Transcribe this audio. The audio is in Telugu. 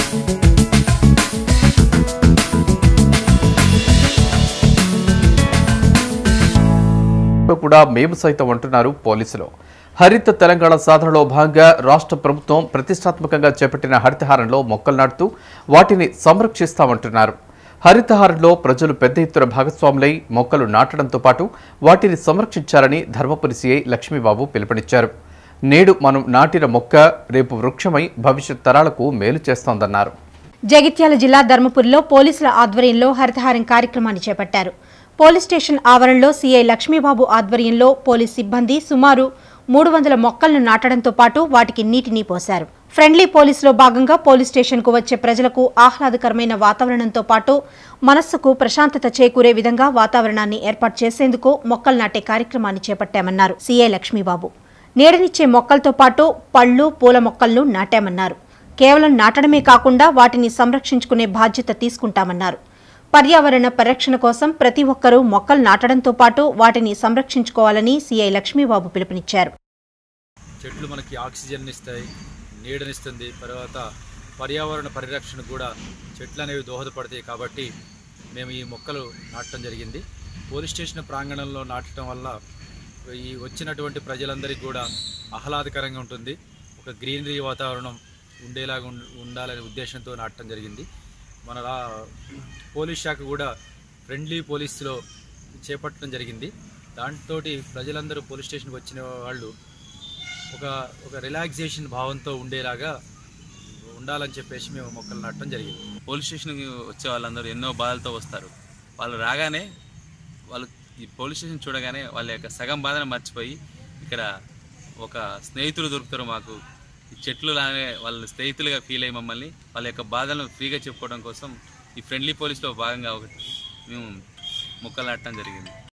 కూడా మేము సైతం అంటున్నారు పోలీసులు హరిత తెలంగాణ సాధనలో భాగంగా రాష్ట్ర ప్రభుత్వం ప్రతిష్టాత్మకంగా చేపట్టిన హరితహారంలో మొక్కలు నాటుతూ వాటిని సంరక్షిస్తామంటున్నారు హరితహారంలో ప్రజలు పెద్ద ఎత్తున భాగస్వాములై మొక్కలు నాటడంతో పాటు వాటిని సంరక్షించాలని ధర్మపురి సిఐ లక్ష్మీబాబు పిలుపునిచ్చారు నేడు మనం నాటిన మొక్క రేపు వృక్షమై భవిష్యత్ తరాలకు మేలు చేస్తోందన్నారు జగిత్యాల జిల్లా ధర్మపురిలో పోలీసుల ఆధ్వర్యంలో హరితహారం కార్యక్రమాన్ని చేపట్టారు పోలీస్ స్టేషన్ ఆవరణలో సీఐ లక్ష్మీబాబు ఆధ్వర్యంలో పోలీస్ సిబ్బంది సుమారు మూడు వందల మొక్కలను నాటడంతో పాటు వాటికి నీటిని పోశారు ఫ్రెండ్లీ పోలీసులో భాగంగా పోలీస్ స్టేషన్కు వచ్చే ప్రజలకు ఆహ్లాదకరమైన వాతావరణంతో పాటు మనస్సుకు ప్రశాంతత చేకూరే విధంగా వాతావరణాన్ని ఏర్పాటు చేసేందుకు మొక్కలు నాటే కార్యక్రమాన్ని చేపట్టామన్నారు సీఐ లక్ష్మీబాబు నీడనిచ్చే మొక్కలతో పాటు పళ్ళు పూల మొక్కలను నాటామన్నారు కేవలం నాటడమే కాకుండా వాటిని సంరక్షించుకునే బాధ్యత తీసుకుంటామన్నారు పర్యావరణ పరిరక్షణ కోసం ప్రతి ఒక్కరూ మొక్కలు నాటడంతో పాటు వాటిని సంరక్షించుకోవాలని సీఐ లక్ష్మీబాబు పిలుపునిచ్చారు చెట్లు మనకి ఆక్సిజన్ ఇస్తాయి నీడనిస్తుంది తర్వాత పర్యావరణ పరిరక్షణ కూడా చెట్లు అనేవి దోహదపడతాయి కాబట్టి మేము ఈ మొక్కలు నాటడం జరిగింది పోలీస్ స్టేషన్ ప్రాంగణంలో నాటడం వల్ల ఈ వచ్చినటువంటి ప్రజలందరికీ కూడా ఆహ్లాదకరంగా ఉంటుంది ఒక గ్రీనరీ వాతావరణం ఉండేలాగా ఉం- ఉండాలనే ఉద్దేశంతో నాటడం జరిగింది మన రా పోలీస్ శాఖ కూడా ఫ్రెండ్లీ పోలీసులో చేపట్టడం జరిగింది దాంతో ప్రజలందరూ పోలీస్ స్టేషన్కి వచ్చిన వాళ్ళు ఒక ఒక రిలాక్సేషన్ భావంతో ఉండేలాగా ఉండాలని చెప్పేసి మేము మొక్కలు నాటడం జరిగింది పోలీస్ స్టేషన్కి వచ్చే వాళ్ళందరూ ఎన్నో బాధలతో వస్తారు వాళ్ళు రాగానే వాళ్ళు ఈ పోలీస్ స్టేషన్ చూడగానే వాళ్ళ యొక్క సగం బాధను మర్చిపోయి ఇక్కడ ఒక స్నేహితులు దొరుకుతారు మాకు ఈ చెట్లు లాగే వాళ్ళ స్నేహితులుగా ఫీల్ అయ్యి మమ్మల్ని వాళ్ళ యొక్క బాధలను ఫ్రీగా చెప్పుకోవడం కోసం ఈ ఫ్రెండ్లీ పోలీస్లో భాగంగా ఒకటి మేము మొక్కలు నాటడం జరిగింది